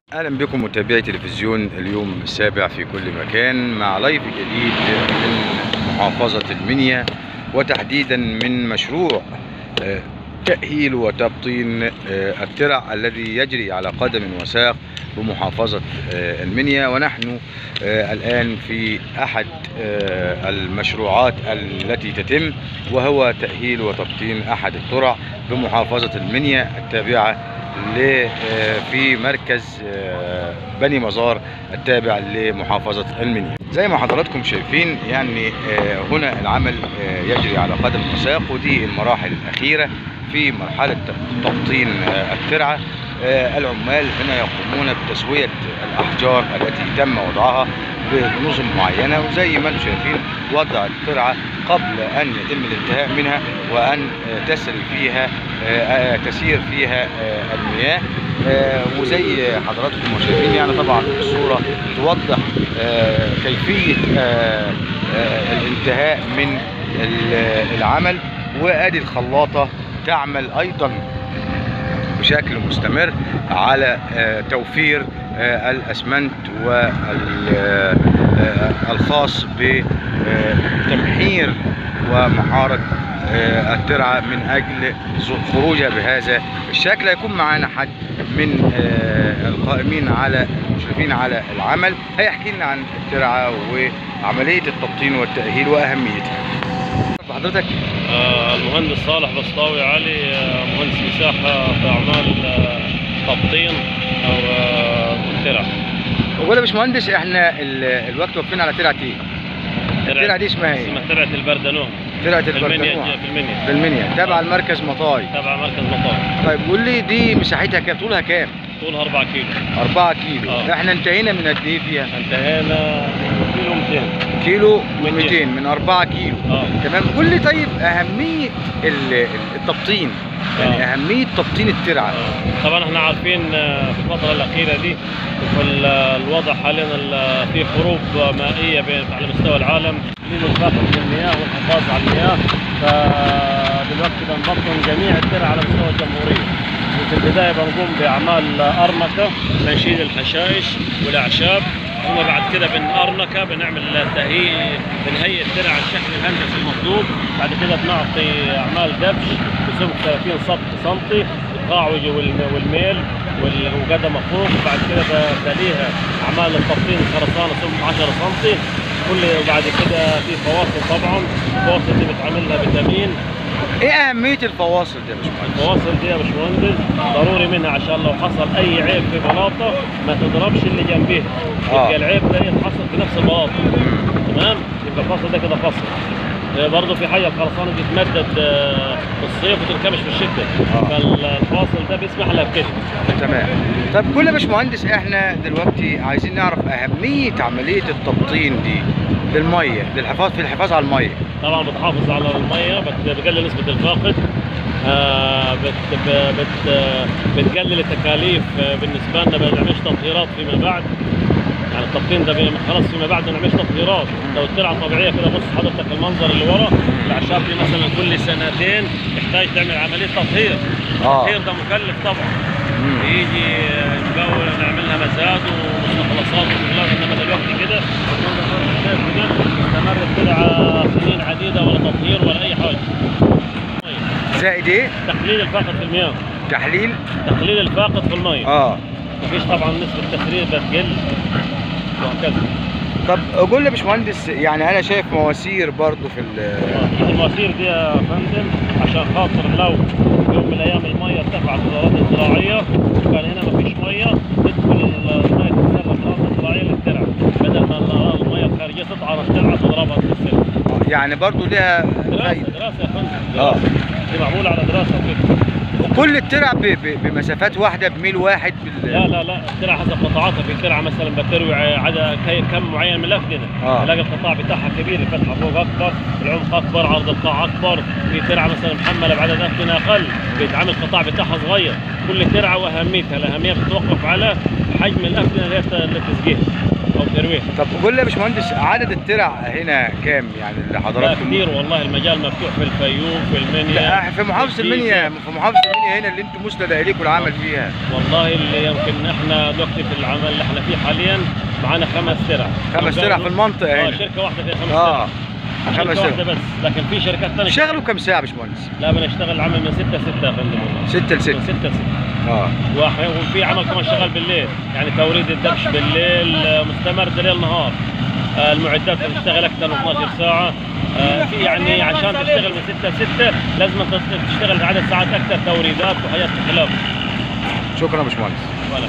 اهلا بكم متابعي تلفزيون اليوم السابع في كل مكان مع لايف جديد من محافظة المنيا وتحديدا من مشروع آه، تأهيل وتبطين آه، الترع الذي يجري على قدم وساق بمحافظة آه، المنيا ونحن آه، الآن في أحد آه، المشروعات التي تتم وهو تأهيل وتبطين أحد الترع بمحافظة المنيا التابعة ل- آه، في مركز آه، بني مزار التابع لمحافظة المنيا زي ما حضراتكم شايفين يعني آه، هنا العمل آه، يجري على قدم وساق ودي المراحل الأخيرة في مرحلة تبطين آه، الترعة آه، العمال هنا يقومون بتسوية الأحجار التي تم وضعها بنظم معينة وزي ما انتم شايفين وضع الترعة قبل أن يتم الانتهاء منها وأن آه، تسري فيها آه، آه، تسير فيها آه، المياه آه، وزي حضراتكم ما شايفين يعني طبعا الصورة توضح آه، كيفية آه، آه، الانتهاء من ال- العمل وادي الخلاطة تعمل ايضا بشكل مستمر على آه، توفير آه، الاسمنت والخاص بتمحير ومحارة آه، الترعة من اجل خروجها بهذا الشكل هيكون معانا حد من آه، القائمين على المشرفين على العمل هيحكي لنا عن الترعة وعملية التبطين والتأهيل وأهميتها حضرتك آه، المهندس صالح بسطاوي علي آه، مهندس مساحة في أعمال آه، تبطين أو آه، ترع ولا يا باشمهندس احنا ال- الوقت واقفين على ترعة ايه؟ الترعة دي اسمها ايه؟ اسمها ترعة البردنوه ترعة في المنيا البردنوع في المنيا في المنيا تابعة المركز مطاي تبع مركز مطار طيب قول لي دي مساحتها كام؟ طولها كام؟ طولها 4 كيلو 4 كيلو آه. احنا انتهينا من قد ايه فيها؟ انتهينا كيلو 200 كيلو 200. 200 من 4 كيلو اه تمام قول لي طيب اهمية ال- ال- التبطين يعني آه. اهمية تبطين الترعة آه. طبعا احنا عارفين آه، في الفترة الأخيرة دي في ال- الوضع حاليا ال- في حروب مائية بين- على مستوى العالم للمنخفض في المياه والحفاظ على المياه فدلوقتي بنبطن جميع الترع على مستوى الجمهورية وفي البداية بنقوم بأعمال أرنكة بنشيل الحشائش والأعشاب ثم بعد كده بنأرنكة بنعمل تهيئ بنهيئ الترع على الشكل الهندسي المطلوب بعد كده بنعطي أعمال دبش بسمك 30 سم- سنتي القاعوج والم- والميل وال- وقدم فوق بعد كده ب- تليها أعمال التبطين خرسانة سمك 10 سم كل وبعد كده في فواصل طبعا الفواصل دي بتعمل لها فيتامين ايه اهمية الفواصل دي يا باشمهندس؟ الفواصل دي يا باشمهندس ضروري منها عشان لو حصل اي عيب في بلاطه ما تضربش اللي جنبيها آه. يبقى العيب ده يتحصل في نفس البلاطه مم. تمام يبقى الفصل ده كده فصل آه، برضه في حاجه الخرسانه دي تمدد آه، في الصيف وتنكمش في الشتاء آه. فالفاصل ده بيسمح لها بكده تمام طب كل يا باشمهندس احنا دلوقتي عايزين نعرف اهمية عملية التبطين دي للمية للحفاظ في الحفاظ على المية طبعا بتحافظ على الميه بت- بتقلل نسبه الفاقد آه، بت ب- بت آه، بتقلل التكاليف آه، بالنسبه لنا ما بنعملش تطهيرات فيما بعد يعني التبطين ده بي- خلاص فيما بعد ما نعملش تطهيرات لو الترعه طبيعيه كده بص حضرتك المنظر اللي ورا الاعشاب دي مثلا كل سنتين تحتاج تعمل عمليه تطهير اه التطهير ده مكلف طبعا مم. يجي نجول نعمل لها مزاد ومستخلصات وشغلات انما دلوقتي كده استمرت الترعه سنين عديده ولا تطهير ولا اي حاجه زائد ايه تقليل الفاقد في المياه تحليل تقليل الفاقد في المياه اه مفيش طبعا نسبه التخريب بتقل وهكذا طب قول لي يا باشمهندس يعني انا شايف مواسير برضو في ال- آه، المواسير دي يا فندم عشان خاطر لو يوم من الايام الميه ارتفعت في الاراضي الزراعيه وكان هنا مفيش ميه تدخل الميه تتسرب في الاراضي الزراعيه للترع بدل ما الأراضي- الميه الخارجيه تطعن الترعه تضربها تكسرها يعني برضو لها دراسه فايدة دراسه يا فندم اه دراسة. دي معموله على دراسه وكده وكل الترع ب- ب- بمسافات واحدة بميل واحد بال... لا لا لا الترعه حسب قطاعاتها في ترعه مثلا بتروي عدد كي- كم معين من الافدنه آه. تلاقي القطاع بتاعها كبير الفتحه فوق اكبر العمق اكبر عرض القاع اكبر في ترعه مثلا محمله بعدد افدنه اقل بيتعامل القطاع بتاعها صغير كل ترعه واهميتها الاهميه بتتوقف على حجم الافدنه اللي هي اللي تسقيها او ترويح طب قول لي يا باشمهندس عدد الترع هنا كام يعني اللي لا حضراتكم كثير والله المجال مفتوح في الفيوم في المنيا لا في محافظه في الجيزة. المنيا في محافظه المنيا هنا اللي انتم مسند اليكم العمل فيها والله اللي يمكن احنا دلوقتي في العمل اللي احنا فيه حاليا معنا خمس ترع خمس ترع في المنطقه اه هنا شركه واحده فيها خمس اه ترع خمس شركه واحده ترع بس لكن في شركات ثانيه شغلوا كم ساعه يا باشمهندس لا بنشتغل العمل من 6 ل 6 يا فندم والله 6 ل من 6 6 ل 6 اه وأحيانا- وفي عمل كمان شغال بالليل يعني توريد الدبش بالليل آه، مستمر ده ليل نهار آه، المعدات بتشتغل اكثر من 12 ساعه آه، في يعني عشان تشتغل من 6 ل 6 لازم تس- تشتغل عدد ساعات اكثر توريدات وحاجات خلاف شكرا يا باشمهندس ولا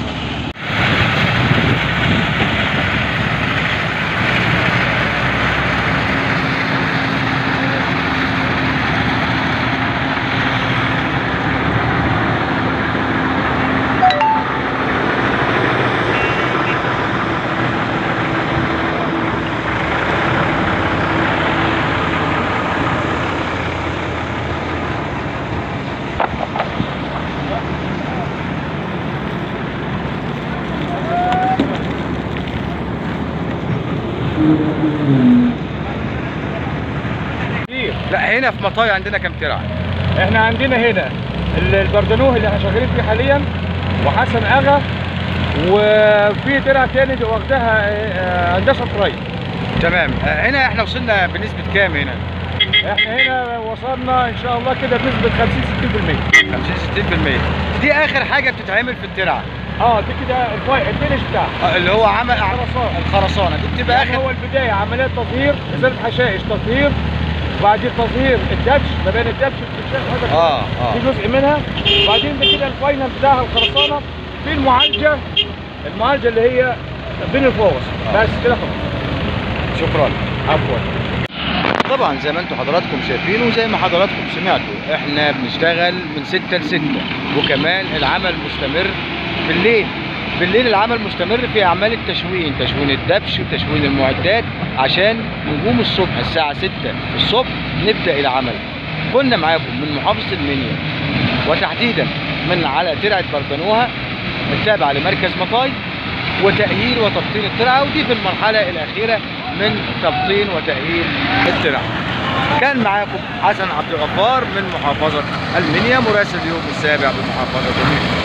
كتير لا هنا في مطاي عندنا كم ترع احنا عندنا هنا ال- البردنوه اللي احنا شغالين فيه حاليا وحسن اغا وفي درع تاني دي واخداها آه، هندسه طري تمام آه، هنا احنا وصلنا بنسبه كام هنا احنا هنا وصلنا ان شاء الله كده بنسبه 50 60% 50 60% دي اخر حاجه بتتعمل في الترعه اه دي كده الفاي- الفينش بتاعها آه، اللي هو عمل الخرسانة. الخرسانه دي بتبقى يعني اخر هو البدايه عمليه تطهير ازاله حشائش تطهير وبعدين تطهير الدبش ما بين الدبش والكشاف هذا اه اه في جزء منها وبعدين ده كده الفاينل بتاعها الخرسانه في المعالجه المعالجه اللي هي بين الفوس بس كده خلاص شكرا عفوا طبعا زي ما انتم حضراتكم شايفين وزي ما حضراتكم سمعتوا احنا بنشتغل من 6 ل 6 وكمان العمل مستمر بالليل بالليل العمل مستمر في اعمال التشوين تشوين الدبش وتشوين المعدات عشان نقوم الصبح الساعه 6 الصبح نبدا العمل كنا معاكم من محافظه المنيا وتحديدا من على ترعه بردنوها التابعه لمركز مطاي وتأهيل وتبطين الترعة ودي في المرحلة الأخيرة من تبطين وتأهيل الترعة كان معاكم حسن عبد الغفار من محافظة المنيا مراسل اليوم السابع بمحافظة المنيا